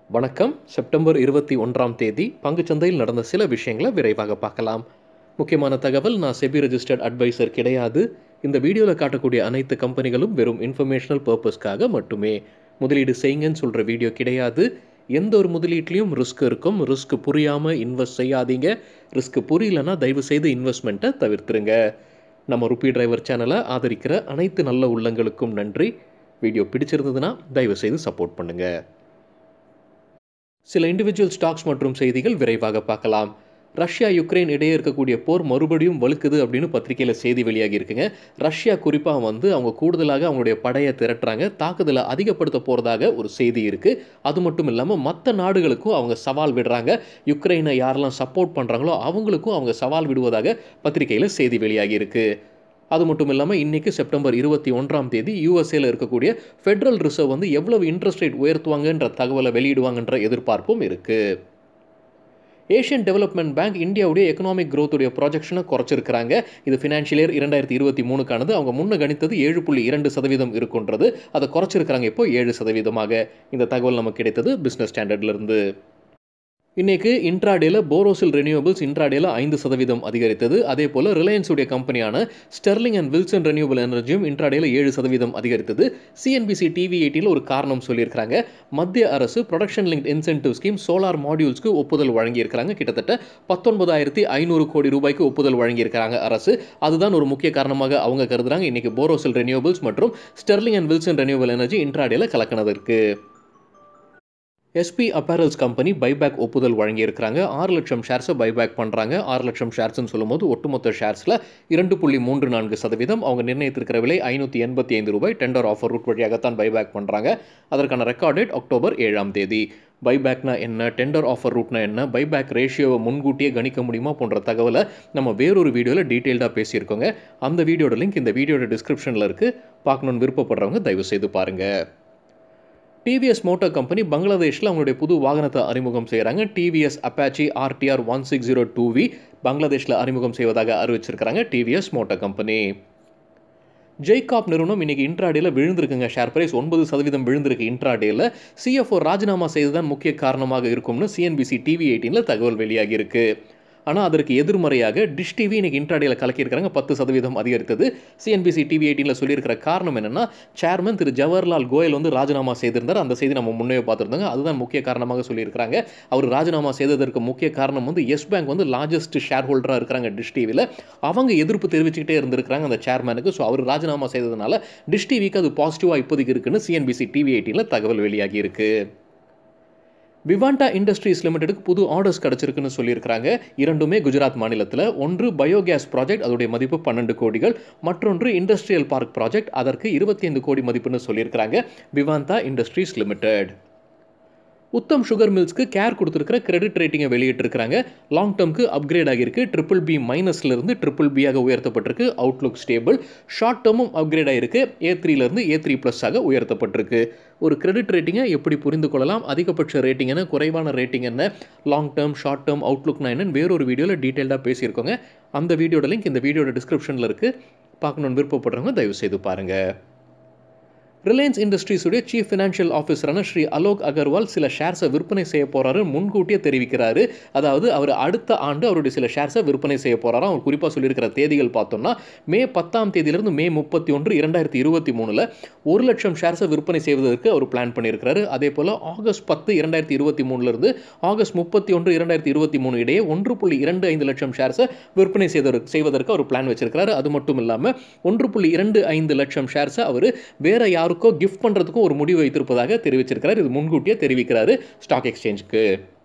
வணக்கம் செப்டம்பர் இருபத்தி ஒன்றாம் தேதி பங்குச்சந்தையில் நடந்த சில விஷயங்களை விரைவாக பார்க்கலாம் முக்கியமான தகவல் நான் செபி ரெஜிஸ்டர்ட் அட்வைசர் கிடையாது இந்த வீடியோவில் காட்டக்கூடிய அனைத்து கம்பெனிகளும் வெறும் இன்ஃபர்மேஷனல் பர்பஸ்க்காக மட்டுமே முதலீடு செய்யுங்கன்னு சொல்கிற வீடியோ கிடையாது எந்த ஒரு முதலீட்லையும் ரிஸ்க் இருக்கும் ரிஸ்க் புரியாமல் இன்வெஸ்ட் செய்யாதீங்க ரிஸ்க் புரியலன்னா தயவு செய்து இன்வெஸ்ட்மெண்ட்டை தவிர்த்துருங்க நம்ம ருப்பி டிரைவர் சேனலை ஆதரிக்கிற அனைத்து நல்ல உள்ளங்களுக்கும் நன்றி வீடியோ பிடிச்சிருந்ததுன்னா தயவு செய்து சப்போர்ட் பண்ணுங்கள் சில இண்டிவிஜுவல் ஸ்டாக்ஸ் மற்றும் செய்திகள் விரைவாக பார்க்கலாம் ரஷ்யா யுக்ரைன் இடையே இருக்கக்கூடிய போர் மறுபடியும் வலுக்குது அப்படின்னு பத்திரிகையில் செய்தி வெளியாகி இருக்குங்க ரஷ்யா குறிப்பாக வந்து அவங்க கூடுதலாக அவங்களுடைய படையை திரட்டுறாங்க தாக்குதலை அதிகப்படுத்த போகிறதாக ஒரு செய்தி இருக்குது அது மட்டும் இல்லாமல் மற்ற நாடுகளுக்கும் அவங்க சவால் விடுறாங்க யுக்ரைனை யாரெல்லாம் சப்போர்ட் பண்ணுறாங்களோ அவங்களுக்கும் அவங்க சவால் விடுவதாக பத்திரிகையில் செய்தி வெளியாகி இருக்குது அது மட்டும் இல்லாமல் இன்றைக்கி செப்டம்பர் இருபத்தி ஒன்றாம் தேதி யூஎஸ்ஏல இருக்கக்கூடிய ஃபெட்ரல் ரிசர்வ் வந்து எவ்வளவு இன்ட்ரெஸ்ட் ரேட் உயர்த்துவாங்கன்ற தகவலை வெளியிடுவாங்கன்ற எதிர்பார்ப்பும் இருக்குது ஏஷியன் டெவலப்மெண்ட் பேங்க் இந்தியாவுடைய எக்கனாமிக் க்ரோத்துடைய ப்ராஜெக்ஷனை குறைச்சிருக்கிறாங்க இது ஃபினான்ஷியல் இயர் இரண்டாயிரத்தி இருபத்தி மூணுக்கானது அவங்க முன்ன கணித்தது ஏழு புள்ளி இரண்டு சதவீதம் இருக்குன்றது அதை குறைச்சிருக்கிறாங்க இப்போ ஏழு சதவீதமாக இந்த தகவல் நமக்கு கிடைத்தது பிஸ்னஸ் ஸ்டாண்டர்ட்லேருந்து இன்னைக்கு இன்ட்ராடேல போரோசில் ரெனியூவபிள்ஸ் இன்ட்ராடேல ஐந்து சதவீதம் அதிகரித்தது அதே போல் ரிலையன்ஸுடைய கம்பெனியான ஸ்டெர்லிங் அண்ட் வில்சன் ரெனியூவபிள் எனர்ஜியும் இன்ட்ராடேல ஏழு சதவீதம் அதிகரித்தது சிஎன்பிசி டிவி எயிட்டியில் ஒரு காரணம் சொல்லியிருக்காங்க மத்திய அரசு production link incentive scheme solar மாடியூல்ஸ்க்கு ஒப்புதல் வழங்கியிருக்கிறாங்க கிட்டத்தட்ட பத்தொன்பதாயிரத்தி ஐநூறு கோடி ரூபாய்க்கு ஒப்புதல் வழங்கியிருக்கிறாங்க அரசு அதுதான் ஒரு முக்கிய காரணமாக அவங்க கருதுறாங்க இன்னைக்கு போரோசில் ரெனியூவபிள்ஸ் மற்றும் Sterling and Wilson renewable energy இன்ட்ராடேல கலக்கினதற்கு எஸ்பி அப்பேரல்ஸ் கம்பெனி பைபேக் ஒப்புதல் வழங்கியிருக்கிறாங்க ஆறு லட்சம் ஷேர்ஸை பைபேக் பண்ணுறாங்க ஆறு லட்சம் ஷேர்ஸ்னு சொல்லும்போது ஒட்டுமொத்த ஷேர்ஸில் இரண்டு புள்ளி மூன்று நான்கு சதவீதம் அவங்க நிர்ணயித்திருக்கிற விலை ஐநூற்றி எண்பத்தி ஐந்து ரூபாய் டெண்டர் ஆஃபர் ரூட் வழியாகத்தான் பைபேக் பண்ணுறாங்க அதற்கான ரெக்கார்ட் டேட் அக்டோபர் ஏழாம் தேதி பைபேக்னா என்ன டெண்டர் ஆஃபர் ரூட்னா என்ன பைபேக் ரேஷியோவை முன்கூட்டியே கணிக்க முடியுமா போன்ற தகவலை நம்ம வேறொரு வீடியோவில் டீட்டெயில்டாக பேசியிருக்கோங்க அந்த வீடியோட லிங்க் இந்த வீடியோட டிஸ்கிரிப்ஷனில் இருக்குது பார்க்கணுன்னு விருப்பப்படுறவங்க தயவு செய்து பாருங்கள் டிவிஎஸ் மோட்டார் கம்பெனி பங்களாதேஷில் அவங்களுடைய புது வாகனத்தை அறிமுகம் செய்கிறாங்க TVS Apache RTR one six zero two V பங்களாதேஷில் அறிமுகம் செய்வதாக அறிவிச்சிருக்கிறாங்க டிவிஎஸ் மோட்டார் கம்பெனி ஜெய்காப் நிறுவனம் இன்னைக்கு இன்ட்ராடேல விழுந்திருக்குங்க ஷேர் பிரைஸ் ஒன்பது சதவீதம் விழுந்திருக்கு இன்ட்ராடேல சிஎஃப்ஓ ராஜினாமா செய்ததான் முக்கிய காரணமாக இருக்கும்னு சிஎன்பிசி டிவி எயிட்டீனில் தகவல் வெளியாகி இருக்கு ஆனால் அதற்கு எதிர்மறையாக டிஷ் டிவி இன்னைக்கு இன்ட்ராடேல கலக்கியிருக்கிறாங்க பத்து சதவீதம் அதிகரித்தது சிஎன்பிசி டிவி எயிட்டீனில் சொல்லியிருக்கிற காரணம் என்னன்னா சேர்மன் திரு ஜவஹர்லால் கோயல் வந்து ராஜினாமா செய்திருந்தார் அந்த செய்தி நம்ம முன்னே பார்த்துருந்தாங்க அதுதான் முக்கிய காரணமாக சொல்லியிருக்கிறாங்க அவர் ராஜினாமா செய்ததற்கு முக்கிய காரணம் வந்து எஸ் பேங்க் வந்து லார்ஜஸ்ட் ஷேர் ஹோல்டராக இருக்கிறாங்க டிஷ் டிவியில் அவங்க எதிர்ப்பு தெரிவிச்சுக்கிட்டே இருந்திருக்கிறாங்க அந்த சேர்மனுக்கு ஸோ அவர் ராஜினாமா செய்ததுனால டிஷ் டிவிக்கு அது பாசிட்டிவாக இப்போதைக்கு இருக்குன்னு சிஎன்பிசி டிவி எயிட்டீனில் தகவல் வெளியாகி இருக்கு விவாண்டா இண்டஸ்ட்ரீஸ் லிமிடெடுக்கு புது ஆர்டர்ஸ் கிடச்சிருக்குன்னு சொல்லியிருக்கிறாங்க இரண்டுமே குஜராத் மாநிலத்தில் ஒன்று பயோகேஸ் ப்ராஜெக்ட் அதோடைய மதிப்பு பன்னெண்டு கோடிகள் மற்றொன்று இண்டஸ்ட்ரியல் பார்க் ப்ராஜெக்ட் அதற்கு இருபத்தி ஐந்து கோடி மதிப்புன்னு சொல்லியிருக்கிறாங்க Vivanta industries limited Uttam sugar மில்ஸ்க்கு கேர் கொடுத்துருக்கிற கிரெடிட் ரேட்டிங்கை வெளியிட்டிருக்கிறாங்க லாங் டேர்ம்க்கு அப்கிரேட் ஆகியிருக்கு ட்ரிபிள் பி மைனஸ்லேருந்து ட்ரிபிள் பியாக உயர்த்தப்பட்டிருக்கு அவுட்லுக் ஸ்டேபிள் ஷார்ட் டேர்மும் அப்கிரேட் ஆகிருக்கு ஏ த்ரீலேருந்து ஏ த்ரீ ப்ளஸ்ஸாக உயர்த்தப்பட்டிருக்கு ஒரு கிரெடிட் ரேட்டிங்கை எப்படி புரிந்து கொள்ளலாம் அதிகபட்ச ரேட்டிங் என்ன குறைவான ரேட்டிங் என்ன லாங் டேர்ம் ஷார்ட் டேர்ம் அவுட்லுக்னா என்னன்னு வேறொரு வீடியோவில் டீட்டெயில்டாக பேசியிருக்கோங்க அந்த வீடியோட லிங்க் இந்த வீடியோட டிஸ்கிரிப்ஷனில் இருக்குது பார்க்கணுன்னு விருப்பப்படுறவங்க தயவு செய்து பாருங்கள் ரிலையன்ஸ் இண்டஸ்ட்ரீஸுடைய சீஃப் ஃபினான்ஷியல் ஆஃபீஸரான ஸ்ரீ அலோக் அகர்வால் சில ஷேர்ஸை விற்பனை செய்ய போகிறாரு முன்கூட்டியே தெரிவிக்கிறாரு அதாவது அவர் அடுத்த ஆண்டு அவருடைய சில ஷேர்ஸை விற்பனை செய்ய போகிறாராம் அவர் குறிப்பாக சொல்லியிருக்கிற தேதிகள் பார்த்தோம்னா மே பத்தாம் தேதியிலிருந்து மே முப்பத்தி ஒன்று இரண்டாயிரத்தி இருபத்தி மூணில் ஒரு லட்சம் ஷேர்ஸை விற்பனை செய்வதற்கு அவர் பிளான் பண்ணியிருக்கிறாரு அதே போல் ஆகஸ்ட் பத்து இரண்டாயிரத்தி இருபத்தி மூணுலேருந்து ஆகஸ்ட் முப்பத்தி ஒன்று இரண்டாயிரத்தி இருபத்தி மூணு இடையே ஒன்று புள்ளி இரண்டு ஐந்து லட்சம் ஷேர்ஸை விற்பனை செய்வதற்கு செய்வதற்கு அவர் பிளான் வச்சிருக்கிறாரு அது மட்டும் இல்லாமல் ஒன்று புள்ளி இரண்டு ஐந்து லட்சம் ஷேர்ஸை அவர் வேற யார் யாருக்கோ கிஃப்ட் பண்ணுறதுக்கும் ஒரு முடிவு வைத்திருப்பதாக தெரிவிச்சிருக்கிறார் இது முன்கூட்டியே தெரிவிக்கிறாரு ஸ்டாக் எக்ஸ்சேஞ்சுக்கு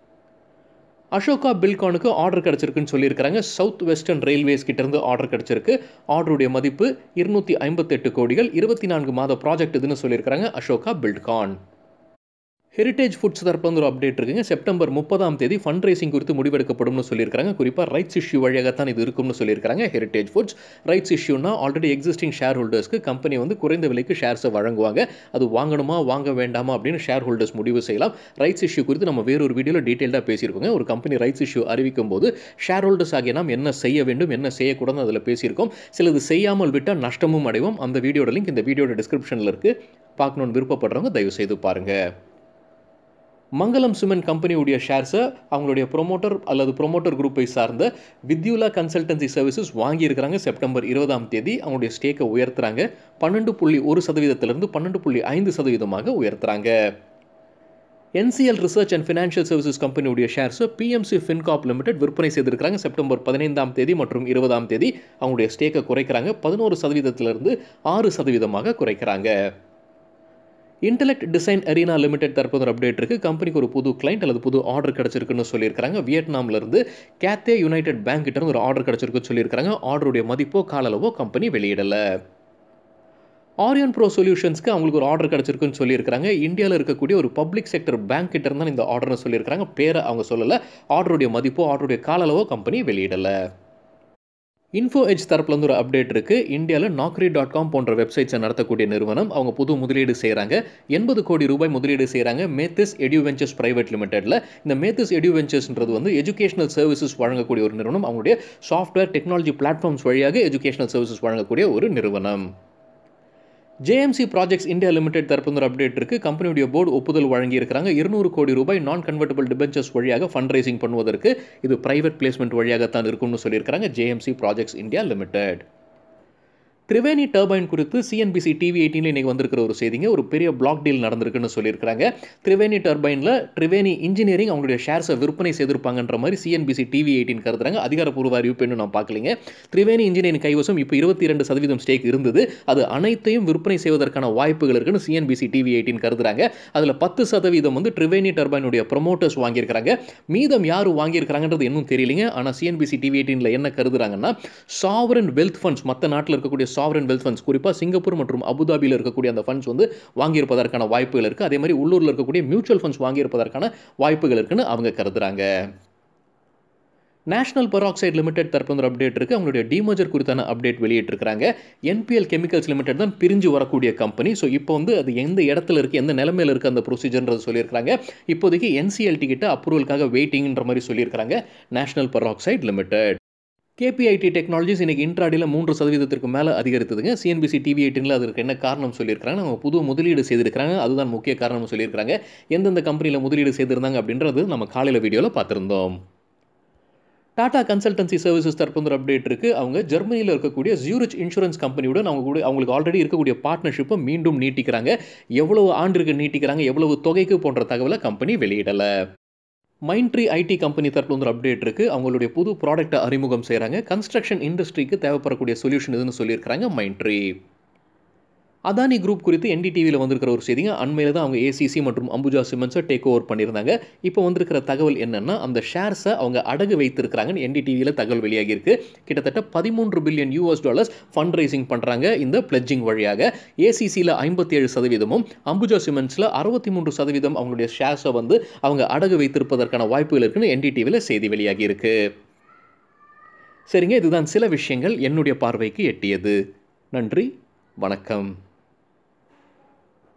அசோகா பில்கானுக்கு ஆர்டர் கிடச்சிருக்குன்னு சொல்லியிருக்கிறாங்க சவுத் வெஸ்டர்ன் ரயில்வேஸ் கிட்டேருந்து ஆர்டர் கிடச்சிருக்கு ஆர்டருடைய மதிப்பு இருநூற்றி ஐம்பத்தெட்டு கோடிகள் இருபத்தி நான்கு மாத ப்ராஜெக்ட் இதுன்னு சொல்லியிருக்கிறாங்க அசோகா பில்ட்கான் ஹெரிட்டேஜ் ஃபுட்ஸ் தரப்புல ஒரு அப்டேட் இருக்குங்க செப்டம்பர் முப்பதாம் தேதி ஃபண்ட் ரைசிங் குறித்து முடிவெடுக்கப்படும்னு சொல்லியிருக்காங்க குறிப்பாக ரைட்ஸ் இஷ்யூ வழியாகத்தான் இது இருக்கும்னு சொல்லியிருக்காங்க ஹெரிட்டேஜ் ஃபுட்ஸ் ரைட்ஸ் இஷ்யூனா ஆல்ரெடி எக்ஸிஸ்டிங் ஷேர் ஹோல்டர்ஸ்க்கு கம்பெனி வந்து குறைந்த விலைக்கு ஷேர்ஸை வழங்குவாங்க அது வாங்கணுமா வாங்க வேண்டாமா அப்படின்னு ஷேர் ஹோல்டர்ஸ் முடிவு செய்யலாம் ரைட்ஸ் இஷ்யூ குறித்து நம்ம வேறொரு வீடியோவில் டீட்டெயிலாக பேசியிருக்கோங்க ஒரு கம்பெனி ரைட்ஸ் இஷ்யூ அறிவிக்கும் போது ஷேர் ஹோல்டர்ஸ் ஆகிய நாம் என்ன செய்ய வேண்டும் என்ன செய்யக்கூடாதுன்னு அதில் பேசியிருக்கோம் சிலது செய்யாமல் விட்டால் நஷ்டமும் அடைவோம் அந்த வீடியோட லிங்க் இந்த வீடியோட டிஸ்கிரிப்ஷனில் இருக்குது பார்க்கணுன்னு விருப்பப்படுறவங்க தயவு செய்து பாருங்கள் மங்களம் சிமெண்ட் கம்பெனியுடைய ஷேர்ஸை அவங்களுடைய ப்ரொமோட்டர் அல்லது ப்ரொமோட்டர் குரூப்பை சார்ந்த வித்யுலா கன்சல்டன்சி சர்வீசஸ் வாங்கியிருக்கிறாங்க செப்டம்பர் இருபதாம் தேதி அவங்களுடைய ஸ்டேக்கை உயர்த்துறாங்க பன்னெண்டு புள்ளி ஒரு சதவீதத்திலிருந்து பன்னெண்டு புள்ளி ஐந்து சதவீதமாக உயர்த்துறாங்க NCL research and financial services கம்பெனியுடைய ஷேர்ஸை பிஎம்சி ஃபின்காப் லிமிடெட் விற்பனை செய்திருக்கிறாங்க செப்டம்பர் பதினைந்தாம் தேதி மற்றும் இருபதாம் தேதி அவங்களுடைய ஸ்டேக்கை குறைக்கிறாங்க பதினோரு சதவீதத்திலிருந்து ஆறு சதவீதமாக குறைக்கிறாங்க இன்டெலெக்ட் டிசைன் அரீனா லிமிடெட் தற்போது ஒரு அப்டேட் இருக்குது கம்பெனிக்கு ஒரு புது கிளைண்ட் அல்லது புது ஆர்டர் கிடச்சிருக்குன்னு சொல்லியிருக்காங்க வியட்நாம்லேருந்து கேத்தே யுனைடெட் பேங்க் கிட்ட ஒரு ஆர்டர் கிடச்சிருக்குன்னு சொல்லியிருக்காங்க ஆர்டருடைய மதிப்போ காலளவோ கம்பெனி வெளியிடலை ஆரியன் ப்ரோ சொல்யூஷன்ஸ்க்கு அவங்களுக்கு ஒரு ஆர்டர் கிடச்சிருக்குன்னு சொல்லியிருக்காங்க இந்தியாவில் இருக்கக்கூடிய ஒரு பப்ளிக் செக்டர் பேங்க் கிட்ட இருந்தால் இந்த ஆர்டர்னு சொல்லியிருக்காங்க பேரை அவங்க சொல்லலை ஆர்டருடைய மதிப்போ ஆர்டருடைய காலளவோ கம்பெனி வெளியிடலை இன்ஃபோ எஜ் தரப்புலேருந்து ஒரு அப்டேட் இருக்குது இந்தியாவில் நாக்ரி டாட் காம் போன்ற வெப்சைட்ஸை நடத்தக்கூடிய நிறுவனம் அவங்க புது முதலீடு செய்கிறாங்க எண்பது கோடி ரூபாய் முதலீடு செய்கிறாங்க மேத்திஸ் எடியூ வெஞ்சர்ஸ் பிரைவேட் லிமிடெட்டில் இந்த மேத்திஸ் எடியூ வெஞ்சர்ஸ்ன்றது வந்து எஜுகேஷனல் சர்வீசஸ் வழங்கக்கூடிய ஒரு நிறுவனம் அவங்களுடைய சாஃப்ட்வேர் டெக்னாலஜி பிளாட்ஃபார்ம்ஸ் வழியாக எஜுகேஷனல் சர்வீசஸ் வழங்கக்கூடிய ஒரு நிறுவனம் ஜேஎம்சி ப்ராஜெக்ட்ஸ் இந்தியா லிமிடெட் தரப்பு ஒரு அப்டேட் இருக்குது கம்பெனியுடைய போர்டு ஒப்புதல் வழங்கியிருக்கிறாங்க இருநூறு கோடி ரூபாய் நான் கன்வெர்டபிள் டிபென்ச்சர்ஸ் வழியாக ஃபண்ட் ரைசிங் பண்ணுவதற்கு இது பிரைவேட் பிளேஸ்மெண்ட் வழியாகத்தான் இருக்கும்னு சொல்லியிருக்காங்க JMC projects India limited Triveni turbine குறித்து சிஎன்பிசி டிவி எயிட்டீனில் இன்றைக்கி வந்திருக்கிற ஒரு செய்திங்க ஒரு பெரிய பிளாக் டீல் நடந்திருக்குன்னு சொல்லியிருக்காங்க திரிவேணி டர்பைனில் திரிவேணி இன்ஜினியரிங் அவங்களுடைய ஷேர்ஸை விற்பனை செய்திருப்பாங்கன்ற மாதிரி சிஎன்பிசி டிவி எயிட்டின் கருதுறாங்க அதிகாரப்பூர்வ அறிவிப்பு இன்னும் நான் பார்க்கலிங்க திரிவேணி இன்ஜினியரிங் கைவசம் இப்போ இருபத்தி ரெண்டு சதவீதம் ஸ்டேக் இருந்தது அது அனைத்தையும் விற்பனை செய்வதற்கான வாய்ப்புகள் இருக்குன்னு சிஎன்பிசி டிவி எயிட்டின் கருதுறாங்க அதில் பத்து சதவீதம் வந்து திரிவேணி டர்பைனுடைய ப்ரொமோட்டர்ஸ் வாங்கியிருக்கிறாங்க மீதம் யார் வாங்கியிருக்கிறாங்கன்றது இன்னும் தெரியலிங்க ஆனால் சிஎன்பிசி டிவி எயிட்டீனில் என்ன கருதுறாங்கன்னா சாவரன் வெல்த் ஃபண்ட்ஸ் மற்ற நாட்டில் இருக்கக்கூடிய சாவரன் வெல்த் ஃபண்ட்ஸ் குறிப்பாக சிங்கப்பூர் மற்றும் அபுதாபியில் இருக்கக்கூடிய அந்த ஃபண்ட்ஸ் வந்து வாங்கியிருப்பதற்கான வாய்ப்புகள் இருக்குது அதே மாதிரி உள்ளூரில் இருக்கக்கூடிய மியூச்சுவல் ஃபண்ட்ஸ் வாங்கியிருப்பதற்கான வாய்ப்புகள் இருக்குன்னு அவங்க கருதுறாங்க நேஷனல் பெராக்சைடு லிமிடெட் தரப்பு ஒரு அப்டேட் இருக்குது அவங்களுடைய டிமர்ஜர் குறித்தான அப்டேட் வெளியிட்டிருக்கிறாங்க என்பிஎல் கெமிக்கல்ஸ் லிமிடெட் தான் பிரிஞ்சு வரக்கூடிய கம்பெனி ஸோ இப்போ வந்து அது எந்த இடத்துல இருக்குது எந்த நிலைமையில் இருக்குது அந்த ப்ரொசீஜர்ன்றது சொல்லியிருக்காங்க இப்போதைக்கு என்சிஎல்டி கிட்ட அப்ரூவலுக்காக வெயிட்டிங்ன்ற மாதிரி சொல்லியிருக்காங்க national peroxide limited KPIT technologies இன்னைக்கு இன்ட்ராடியில் மூன்று சதவீதத்திற்கு மேலே அதிகரித்ததுங்க சிஎன்பிசி டிவி எயிட்டினில் அதற்கு என்ன காரணம் சொல்லியிருக்காங்க நம்ம புது முதலீடு செய்திருக்கிறாங்க அதுதான் முக்கிய காரணம் சொல்லியிருக்காங்க எந்தெந்த கம்பெனியில் முதலீடு செய்திருந்தாங்க அப்படின்றது நம்ம காலையில் வீடியோவில் பார்த்துருந்தோம் டாடா கன்சல்டன்சி சர்வீசஸ் தரப்பு ஒரு அப்டேட் இருக்குது அவங்க ஜெர்மனியில் இருக்கக்கூடிய ஜியூரிச் இன்சூரன்ஸ் கம்பெனியுடன் அவங்க கூட அவங்களுக்கு ஆல்ரெடி இருக்கக்கூடிய பார்ட்னர்ஷிப்பை மீண்டும் நீட்டிக்கிறாங்க எவ்வளவு ஆண்டிற்கு நீட்டிக்கிறாங்க எவ்வளவு தொகைக்கு போன்ற தகவலை கம்பெனி வெளியிடலை மைண்ட்ரி ஐடி கம்பெனி தரப்புல வந்து ஒரு அப்டேட் இருக்குது அவங்களுடைய புது ப்ராடக்ட்டை அறிமுகம் செய்கிறாங்க கன்ஸ்ட்ரக்ஷன் இண்டஸ்ட்ரிக்கு தேவைப்படக்கூடிய சொல்யூஷன் இதுன்னு சொல்லியிருக்கிறாங்க மைண்ட்ரி அதானி குரூப் குறித்து என்டிடிவியில் வந்திருக்கிற ஒரு செய்திங்க அண்மையில் தான் அவங்க ஏசிசி மற்றும் அம்புஜா சிமெண்ட்ஸை டேக் ஓவர் பண்ணியிருந்தாங்க இப்போ வந்திருக்கிற தகவல் என்னென்னா அந்த ஷேர்ஸை அவங்க அடகு வைத்திருக்கிறாங்கன்னு என்டிடிவியில் தகவல் வெளியாகியிருக்கு கிட்டத்தட்ட பதிமூன்று billion US dollars fund raising பண்ணுறாங்க இந்த பிளட்ஜிங் வழியாக ஏசிசியில் ஐம்பத்தி ஏழு சதவீதமும் அம்புஜா சிமெண்ட்ஸில் அறுபத்தி மூன்று சதவீதம் அவங்களுடைய ஷேர்ஸை வந்து அவங்க அடகு வைத்திருப்பதற்கான வாய்ப்புகள் இருக்குன்னு என்டிடிவியில் செய்தி வெளியாகியிருக்கு சரிங்க இதுதான் சில விஷயங்கள் என்னுடைய பார்வைக்கு எட்டியது நன்றி வணக்கம்